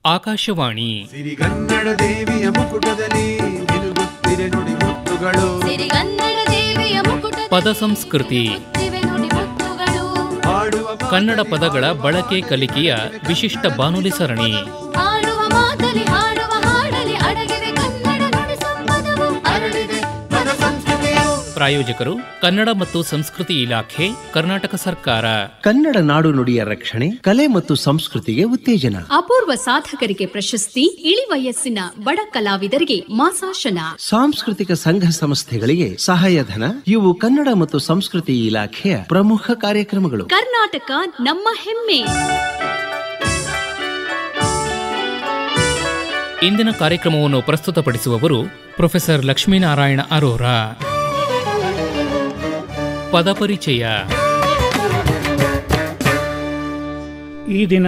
ಆಕಾಶವಾಣಿ ಸಿರಿಗನ್ನಡ ದೇವಿಯ ಮುಕುಟದಲ್ಲಿ ನಿಲುಗುತ್ತಿರೆ ನುಡಿ ಮುತ್ತುಗಳು ಸಿರಿಗನ್ನಡ ದೇವಿಯ ಮುಕುಟ ಪದ ಸಂಸ್ಕೃತಿ ಮುತ್ತಿವೆ ನುಡಿ ಮುತ್ತುಗಳು ಹಾಡುವ ಕನ್ನಡ ಪದಗಳ ಬಳಕೆ ಕಲಿಕೆಯ ವಿಶಿಷ್ಟ ಬಾನುಲಿ ಸರಣಿ ಆಡುವ ಮಾತಲಿ ಹಾಡುವ ಹಾಡಲಿ ಅಡಗಿವೆ ಕನ್ನಡ ನುಡಿ ಸಂಪದವು ಹರಡಿದೆ ಪದ ಸಂಸ್ಕೃತಿಯು ಪ್ರಾಯೋಜಕರು ಕನ್ನಡ ಮತ್ತು ಸಂಸ್ಕೃತಿ ಇಲಾಖೆ ಕರ್ನಾಟಕ ಸರ್ಕಾರ ಕನ್ನಡ ನಾಡು ನುಡಿಯ ರಕ್ಷಣೆ ಕಲೆ ಮತ್ತು ಸಂಸ್ಕೃತಿಗೆ ಉತ್ತೇಜನ ಅಪೂರ್ವ ಸಾಧಕರಿಗೆ ಪ್ರಶಸ್ತಿ ಇಳಿವಯಸ್ಸಿನ ಬಡ ಕಲಾವಿದರಿಗೆ ಮಾಸಾಶನ ಸಾಂಸ್ಕೃತಿಕ ಸಂಘ ಸಂಸ್ಥೆಗಳಿಗೆ ಸಹಾಯಧನ ಇವು ಕನ್ನಡ ಮತ್ತು ಸಂಸ್ಕೃತಿ ಇಲಾಖೆಯ ಪ್ರಮುಖ ಕಾರ್ಯಕ್ರಮಗಳು ಕರ್ನಾಟಕ ನಮ್ಮ ಹೆಮ್ಮೆ ಇಂದಿನ ಕಾರ್ಯಕ್ರಮವನ್ನು ಪ್ರಸ್ತುತಪಡಿಸುವವರು ಪ್ರೊಫೆಸರ್ ಲಕ್ಷ್ಮೀನಾರಾಯಣ ಅರೋರ ಪದಪರಿಚಯ ಈ ದಿನ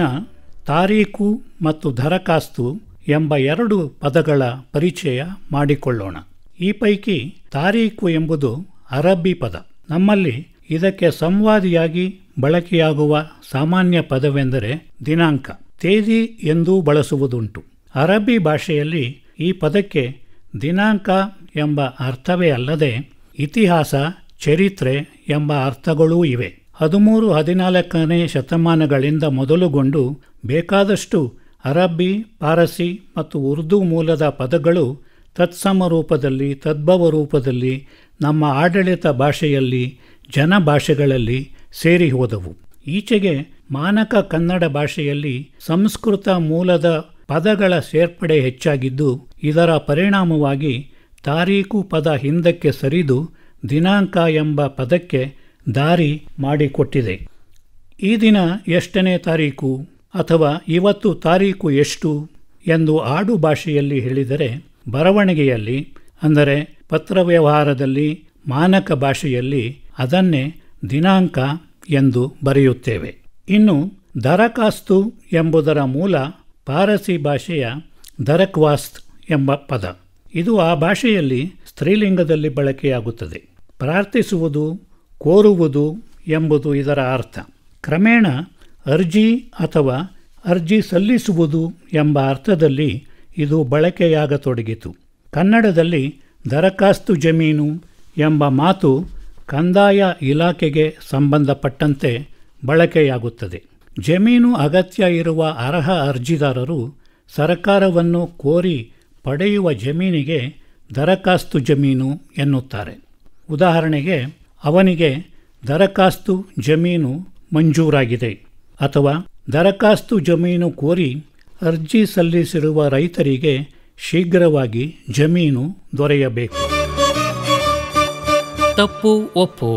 ತಾರೀಕು ಮತ್ತು ದರಖಾಸ್ತು ಎಂಬ ಎರಡು ಪದಗಳ ಪರಿಚಯ ಮಾಡಿಕೊಳ್ಳೋಣ ಈ ಪೈಕಿ ತಾರೀಕು ಎಂಬುದು ಅರಬ್ಬಿ ಪದ ನಮ್ಮಲ್ಲಿ ಇದಕ್ಕೆ ಸಂವಾದಿಯಾಗಿ ಬಳಕೆಯಾಗುವ ಸಾಮಾನ್ಯ ಪದವೆಂದರೆ ದಿನಾಂಕ ತೇದಿ ಎಂದೂ ಬಳಸುವುದುಂಟು ಅರಬ್ಬಿ ಭಾಷೆಯಲ್ಲಿ ಈ ಪದಕ್ಕೆ ದಿನಾಂಕ ಎಂಬ ಅರ್ಥವೇ ಅಲ್ಲದೆ ಇತಿಹಾಸ ಚರಿತ್ರೆ ಎಂಬ ಅರ್ಥಗಳೂ ಇವೆ ಹದಿಮೂರು ಹದಿನಾಲ್ಕನೇ ಶತಮಾನಗಳಿಂದ ಮೊದಲುಗೊಂಡು ಬೇಕಾದಷ್ಟು ಅರಬ್ಬಿ ಪಾರಸಿ ಮತ್ತು ಉರ್ದು ಮೂಲದ ಪದಗಳು ತತ್ಸಮ ರೂಪದಲ್ಲಿ ತದ್ಭವ ರೂಪದಲ್ಲಿ ನಮ್ಮ ಆಡಳಿತ ಭಾಷೆಯಲ್ಲಿ ಜನಭಾಷೆಗಳಲ್ಲಿ ಸೇರಿ ಹೋದವು ಈಚೆಗೆ ಮಾನಕ ಕನ್ನಡ ಭಾಷೆಯಲ್ಲಿ ಸಂಸ್ಕೃತ ಮೂಲದ ಪದಗಳ ಸೇರ್ಪಡೆ ಹೆಚ್ಚಾಗಿದ್ದು ಇದರ ಪರಿಣಾಮವಾಗಿ ತಾರೀಕು ಪದ ಹಿಂದಕ್ಕೆ ಸರಿದು ದಿನಾಂಕ ಎಂಬ ಪದಕ್ಕೆ ದಾರಿ ಮಾಡಿಕೊಟ್ಟಿದೆ ಈ ದಿನ ಎಷ್ಟನೇ ತಾರೀಕು ಅಥವಾ ಇವತ್ತು ತಾರೀಕು ಎಷ್ಟು ಎಂದು ಆಡು ಭಾಷೆಯಲ್ಲಿ ಹೇಳಿದರೆ ಬರವಣಿಗೆಯಲ್ಲಿ ಅಂದರೆ ಪತ್ರವ್ಯವಹಾರದಲ್ಲಿ ಮಾನಕ ಭಾಷೆಯಲ್ಲಿ ಅದನ್ನೇ ದಿನಾಂಕ ಎಂದು ಬರೆಯುತ್ತೇವೆ ಇನ್ನು ದರಖಾಸ್ತು ಎಂಬುದರ ಮೂಲ ಪಾರಸಿ ಭಾಷೆಯ ದರಕ್ವಾಸ್ತ್ ಎಂಬ ಪದ ಇದು ಆ ಭಾಷೆಯಲ್ಲಿ ಸ್ತ್ರೀಲಿಂಗದಲ್ಲಿ ಬಳಕೆಯಾಗುತ್ತದೆ ಪ್ರಾರ್ಥಿಸುವುದು ಕೋರುವುದು ಎಂಬುದು ಇದರ ಅರ್ಥ ಕ್ರಮೇಣ ಅರ್ಜಿ ಅಥವಾ ಅರ್ಜಿ ಸಲ್ಲಿಸುವುದು ಎಂಬ ಅರ್ಥದಲ್ಲಿ ಇದು ಬಳಕೆಯಾಗತೊಡಗಿತು ಕನ್ನಡದಲ್ಲಿ ದರಖಾಸ್ತು ಜಮೀನು ಎಂಬ ಮಾತು ಕಂದಾಯ ಇಲಾಖೆಗೆ ಸಂಬಂಧಪಟ್ಟಂತೆ ಬಳಕೆಯಾಗುತ್ತದೆ ಜಮೀನು ಅಗತ್ಯ ಇರುವ ಅರ್ಹ ಅರ್ಜಿದಾರರು ಸರ್ಕಾರವನ್ನು ಕೋರಿ ಪಡೆಯುವ ಜಮೀನಿಗೆ ದರಖಾಸ್ತು ಜಮೀನು ಎನ್ನುತ್ತಾರೆ ಉದಾಹರಣೆಗೆ ಅವನಿಗೆ ದರಖಾಸ್ತು ಜಮೀನು ಮಂಜೂರಾಗಿದೆ ಅಥವಾ ದರಖಾಸ್ತು ಜಮೀನು ಕೋರಿ ಅರ್ಜಿ ಸಲ್ಲಿಸಿರುವ ರೈತರಿಗೆ ಶೀಘ್ರವಾಗಿ ಜಮೀನು ದೊರೆಯಬೇಕು ತಪ್ಪು ಒಪ್ಪು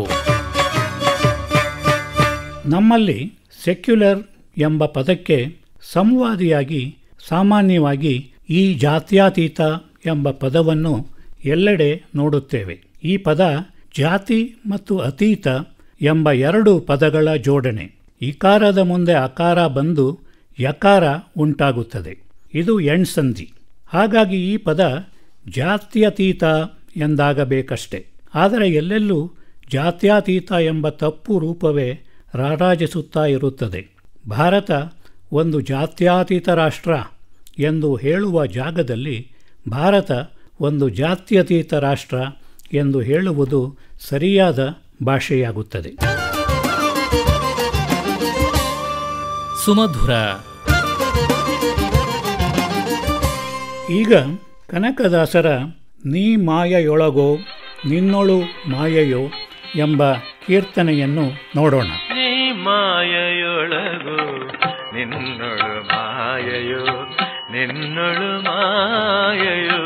ನಮ್ಮಲ್ಲಿ ಸೆಕ್ಯುಲರ್ ಎಂಬ ಪದಕ್ಕೆ ಸಂವಾದಿಯಾಗಿ ಸಾಮಾನ್ಯವಾಗಿ ಈ ಜಾತ್ಯತೀತ ಎಂಬ ಪದವನ್ನು ಎಲ್ಲೆಡೆ ನೋಡುತ್ತೇವೆ ಈ ಪದ ಜಾತಿ ಮತ್ತು ಅತೀತ ಎಂಬ ಎರಡು ಪದಗಳ ಜೋಡಣೆ ಇಕಾರದ ಮುಂದೆ ಅಕಾರ ಬಂದು ಯಕಾರ ಉಂಟಾಗುತ್ತದೆ ಇದು ಎಣ್ಸಂಧಿ ಹಾಗಾಗಿ ಈ ಪದ ಜಾತ್ಯತೀತ ಎಂದಾಗಬೇಕಷ್ಟೆ ಆದರೆ ಎಲ್ಲೆಲ್ಲೂ ಜಾತ್ಯತೀತ ಎಂಬ ತಪ್ಪು ರೂಪವೇ ರಾರಾಜಿಸುತ್ತಾ ಇರುತ್ತದೆ ಭಾರತ ಒಂದು ಜಾತ್ಯತೀತ ರಾಷ್ಟ್ರ ಎಂದು ಹೇಳುವ ಜಾಗದಲ್ಲಿ ಭಾರತ ಒಂದು ಜಾತ್ಯತೀತ ರಾಷ್ಟ್ರ ಎಂದು ಹೇಳುವುದು ಸರಿಯಾದ ಭಾಷೆಯಾಗುತ್ತದೆ ಸುಮಧುರ ಈಗ ಕನಕದಾಸರ ನೀ ಮಾಯೆಯೊಳಗೋ ನಿನ್ನೊಳು ಮಾಯೆಯೋ ಎಂಬ ಕೀರ್ತನೆಯನ್ನು ನೋಡೋಣ ನೀ ಮಾಯೆಯೊಳಗು ನಿನ್ನೊಳು ಮಾಯೆಯೋ ನಿನ್ನೊಳು ಮಾಯೆಯೋ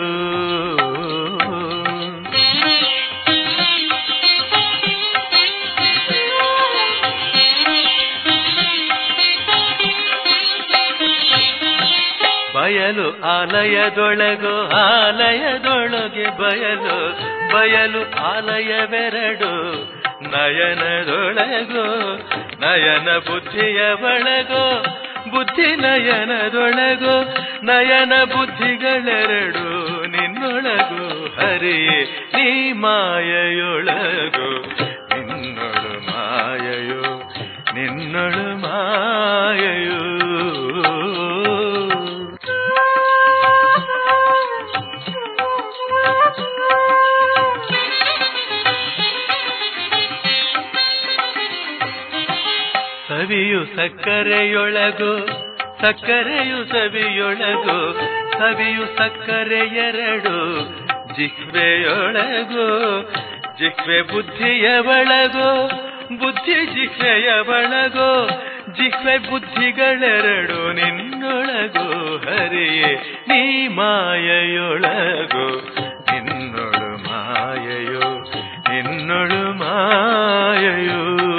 ಬಯಲು ಆಲಯದೊಳಗು ಆಲಯದೊಳಗೆ ಬಯಲು ಬಯಲು ಆಲಯವೆರಡು ನಯನದೊಳಗು ನಯನ ಬುದ್ಧಿಯ ಒಳಗು ಬುದ್ಧಿ ನಯನದೊಳಗು ನಯನ ಬುದ್ಧಿಗಳೆರಡು ನಿನ್ನೊಳಗು ಹರಿಯೇ ನೀ ಮಾಯೆಯೊಳಗು ನಿನ್ನೊಳು ಮಾಯೆಯೋ ನಿನ್ನೊಳು ಮಾಯೆಯೋ ಸವಿಯು ಸಕ್ಕರೆಯೊಳಗು ಸಕ್ಕರೆಯು ಸವಿಯೊಳಗು ಸವಿಯು ಸಕ್ಕರೆ ಎರಡು ಜಿಹ್ವೆಯೊಳಗು ಜಿಹ್ವೆ ಬುದ್ಧಿಯ ಒಳಗು ಬುದ್ಧಿ ಜಿಹ್ವೆಯ ಒಳಗು ಜಿಹ್ವೆ ಬುದ್ಧಿಗಳೆರಡು ನಿನ್ನೊಳಗು ಹರಿಯೇ ನೀ ಮಾಯೆಯೊಳಗು ನಿನ್ನೊಳು ಮಾಯೆಯೋ ನಿನ್ನೊಳು ಮಾಯೆಯೋ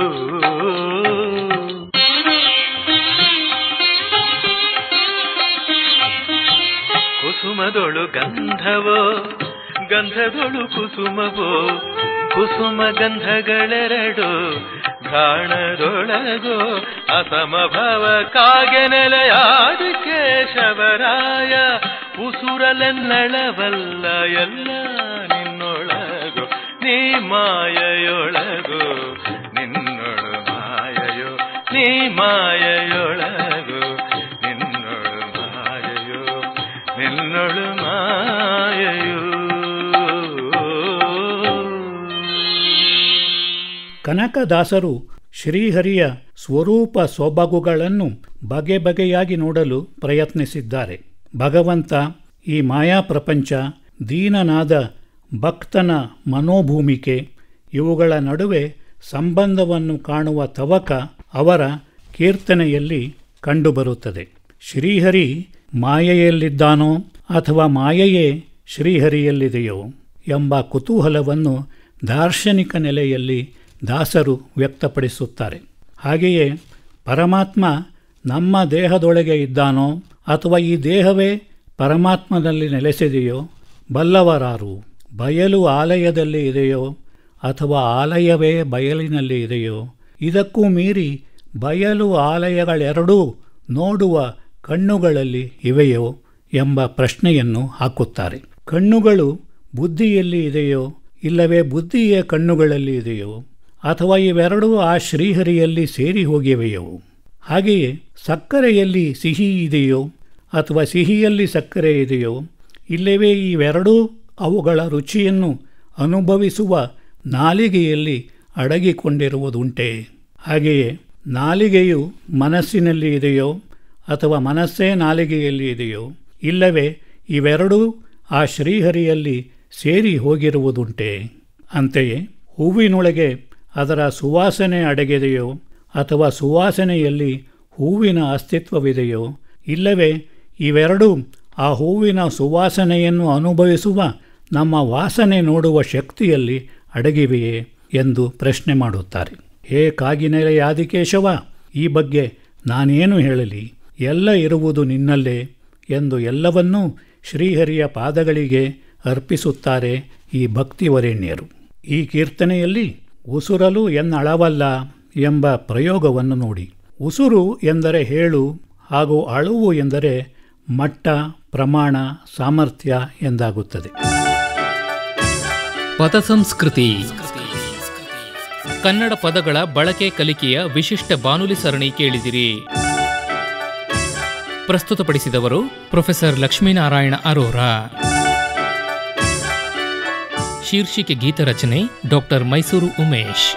ಕುಸುಮದೊಳು ಗಂಧವೋ ಗಂಧದೊಳು ಕುಸುಮವೋ ಕುಸುಮ ಗಂಧಗಳೆರಡು ಘಾಣದೊಳಗೋ ಅಸಮಭವ ಕಾಗೆ ನೆಲೆಯಾದ ಕೇಶವರಾಯ ಉಸುರಲೆನ್ನಳವಲ್ಲ ಎಲ್ಲ ನಿನ್ನೊಳಗು ನೀ ಮಾಯೆಯೊಳಗು ನಿನ್ನೊಳು ಮಾಯೆಯೋ ನೀ ಮಾಯೆಯೊಳಗು ನಿನ್ನೊಳು ಮಾಯೆಯೋ ನಿನ್ನೊಳು ಮಾಯೆಯೋ ಕನಕದಾಸರು ಶ್ರೀಹರಿಯ ಸ್ವರೂಪ ಸೊಬಗುಗಳನ್ನು ಬಗೆ ಬಗೆಯಾಗಿ ನೋಡಲು ಪ್ರಯತ್ನಿಸಿದ್ದಾರೆ ಭಗವಂತ ಈ ಮಾಯಾ ಪ್ರಪಂಚ ದೀನನಾದ ಭಕ್ತನ ಮನೋಭೂಮಿಕೆ ಇವುಗಳ ನಡುವೆ ಸಂಬಂಧವನ್ನು ಕಾಣುವ ತವಕ ಅವರ ಕೀರ್ತನೆಯಲ್ಲಿ ಕಂಡುಬರುತ್ತದೆ ಶ್ರೀಹರಿ ಮಾಯೆಯಲ್ಲಿದ್ದಾನೋ ಅಥವಾ ಮಾಯೆಯೇ ಶ್ರೀಹರಿಯಲ್ಲಿದೆಯೋ ಎಂಬ ಕುತೂಹಲವನ್ನು ದಾರ್ಶನಿಕ ನೆಲೆಯಲ್ಲಿ ದಾಸರು ವ್ಯಕ್ತಪಡಿಸುತ್ತಾರೆ ಹಾಗೆಯೇ ಪರಮಾತ್ಮ ನಮ್ಮ ದೇಹದೊಳಗೆ ಇದ್ದಾನೋ ಅಥವಾ ಈ ದೇಹವೇ ಪರಮಾತ್ಮನಲ್ಲಿ ನೆಲೆಸಿದೆಯೋ ಬಲ್ಲವರಾರು ಬಯಲು ಆಲಯದಲ್ಲಿ ಇದೆಯೋ ಅಥವಾ ಆಲಯವೇ ಬಯಲಿನಲ್ಲಿ ಇದೆಯೋ ಇದಕ್ಕೂ ಮೀರಿ ಬಯಲು ಆಲಯಗಳೆರಡೂ ನೋಡುವ ಕಣ್ಣುಗಳಲ್ಲಿ ಇವೆಯೋ ಎಂಬ ಪ್ರಶ್ನೆಯನ್ನು ಹಾಕುತ್ತಾರೆ ಕಣ್ಣುಗಳು ಬುದ್ಧಿಯಲ್ಲಿ ಇದೆಯೋ ಇಲ್ಲವೇ ಬುದ್ಧಿಯ ಕಣ್ಣುಗಳಲ್ಲಿ ಇದೆಯೋ ಅಥವಾ ಇವೆರಡೂ ಆ ಶ್ರೀಹರಿಯಲ್ಲಿ ಸೇರಿ ಹೋಗಿವೆಯೋ ಹಾಗೆಯೇ ಸಕ್ಕರೆಯಲ್ಲಿ ಸಿಹಿ ಇದೆಯೋ ಅಥವಾ ಸಿಹಿಯಲ್ಲಿ ಸಕ್ಕರೆ ಇದೆಯೋ ಇಲ್ಲವೇ ಇವೆರಡೂ ಅವುಗಳ ರುಚಿಯನ್ನು ಅನುಭವಿಸುವ ನಾಲಿಗೆಯಲ್ಲಿ ಅಡಗಿಕೊಂಡಿರುವುದುಂಟೆ ಹಾಗೆಯೇ ನಾಲಿಗೆಯು ಮನಸ್ಸಿನಲ್ಲಿ ಇದೆಯೋ ಅಥವಾ ಮನಸ್ಸೇ ನಾಲಿಗೆಯಲ್ಲಿ ಇದೆಯೋ ಇಲ್ಲವೇ ಇವೆರಡೂ ಆ ಶ್ರೀಹರಿಯಲ್ಲಿ ಸೇರಿ ಹೋಗಿರುವುದುಂಟೆ ಅಂತೆಯೇ ಹೂವಿನೊಳಗೆ ಅದರ ಸುವಾಸನೆ ಅಡಗಿದೆಯೋ ಅಥವಾ ಸುವಾಸನೆಯಲ್ಲಿ ಹೂವಿನ ಅಸ್ತಿತ್ವವಿದೆಯೋ ಇಲ್ಲವೇ ಇವೆರಡೂ ಆ ಹೂವಿನ ಸುವಾಸನೆಯನ್ನು ಅನುಭವಿಸುವ ನಮ್ಮ ವಾಸನೆ ನೋಡುವ ಶಕ್ತಿಯಲ್ಲಿ ಅಡಗಿವೆಯೇ ಎಂದು ಪ್ರಶ್ನೆ ಮಾಡುತ್ತಾರೆ ಹೇ ಕಾಗಿನೆಲೆ ಆದಿಕೇಶವ ಈ ಬಗ್ಗೆ ನಾನೇನು ಹೇಳಲಿ ಎಲ್ಲ ಇರುವುದು ನಿನ್ನಲ್ಲೇ ಎಂದು ಎಲ್ಲವನ್ನೂ ಶ್ರೀಹರಿಯ ಪಾದಗಳಿಗೆ ಅರ್ಪಿಸುತ್ತಾರೆ ಈ ಭಕ್ತಿವರೇಣ್ಯರು ಈ ಕೀರ್ತನೆಯಲ್ಲಿ ಉಸುರಲು ಎನ್ನಳವಲ್ಲ ಎಂಬ ಪ್ರಯೋಗವನ್ನು ನೋಡಿ ಉಸುರು ಎಂದರೆ ಹೇಳು ಹಾಗೂ ಅಳುವು ಎಂದರೆ ಮಟ್ಟ ಪ್ರಮಾಣ ಸಾಮರ್ಥ್ಯ ಎಂದಾಗುತ್ತದೆ ಪದ ಸಂಸ್ಕೃತಿ ಕನ್ನಡ ಪದಗಳ ಬಳಕೆ ಕಲಿಕೆಯ ವಿಶಿಷ್ಟ ಬಾನುಲಿ ಸರಣಿ ಕೇಳಿದಿರಿ ಪ್ರಸ್ತುತಪಡಿಸಿದವರು ಪ್ರೊಫೆಸರ್ ಲಕ್ಷ್ಮೀನಾರಾಯಣ ಅರೋರ ಶೀರ್ಷಿಕೆ ಗೀತರಚನೆ ಡಾಕ್ಟರ್ ಮೈಸೂರು ಉಮೇಶ್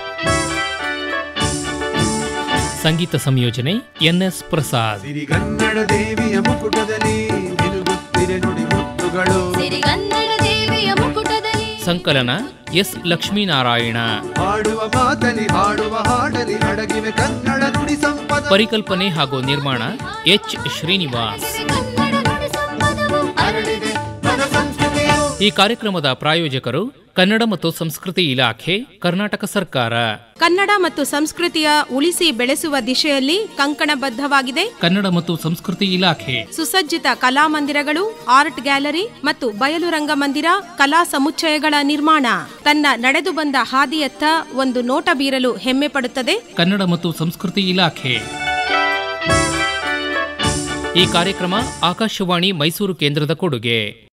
ಸಂಗೀತ ಸಂಯೋಜನೆ ಎನ್ಎಸ್ ಪ್ರಸಾದ್ ಸಿರಿಗನ್ನಡ ದೇವಿಯ ಮುಕುಟದಲ್ಲಿ ನಿಲುಗುತ್ತಿರೆ ನುಡಿ ಮುತ್ತುಗಳು ಸಿರಿಗನ್ನಡ ದೇವಿಯ ಮುಕುಟದಲ್ಲಿ ಸಂಕಲನ ಎಸ್ ಲಕ್ಷ್ಮೀನಾರಾಯಣ ಹಾಡುವ ಮಾತಲಿ ಹಾಡುವ ಹಾಡಲಿ ಅಡಗಿವೆ ಕನ್ನಡ ನುಡಿ ಸಂಪದ ಪರಿಕಲ್ಪನೆ ಹಾಗೂ ನಿರ್ಮಾಣ ಎಚ್ ಶ್ರೀನಿವಾಸ್ ಕನ್ನಡ ನುಡಿ ಸಂಪದವು ಹರಡಿದೆ ಪದ ಸಂಸ್ಕೃತಿಯು ಈ ಕಾರ್ಯಕ್ರಮದ ಪ್ರಾಯೋಜಕರು ಕನ್ನಡ ಮತ್ತು ಸಂಸ್ಕೃತಿ ಇಲಾಖೆ ಕರ್ನಾಟಕ ಸರ್ಕಾರ ಕನ್ನಡ ಮತ್ತು ಸಂಸ್ಕೃತಿಯ ಉಳಿಸಿ ಬೆಳೆಸುವ ದಿಶೆಯಲ್ಲಿ ಕಂಕಣಬದ್ಧವಾಗಿದೆ ಕನ್ನಡ ಮತ್ತು ಸಂಸ್ಕೃತಿ ಇಲಾಖೆ ಸುಸಜ್ಜಿತ ಕಲಾಮಂದಿರಗಳು ಆರ್ಟ್ ಗ್ಯಾಲರಿ ಮತ್ತು ಬಯಲು ರಂಗಮಂದಿರ ಕಲಾ ಸಮುಚ್ಚಯಗಳ ನಿರ್ಮಾಣ ತನ್ನ ನಡೆದು ಬಂದ ಹಾದಿಯತ್ತ ಒಂದು ನೋಟ ಬೀರಲು ಹೆಮ್ಮೆ ಪಡುತ್ತದೆ ಕನ್ನಡ ಮತ್ತು ಸಂಸ್ಕೃತಿ ಇಲಾಖೆ ಈ ಕಾರ್ಯಕ್ರಮ ಆಕಾಶವಾಣಿ ಮೈಸೂರು ಕೇಂದ್ರದ ಕೊಡುಗೆ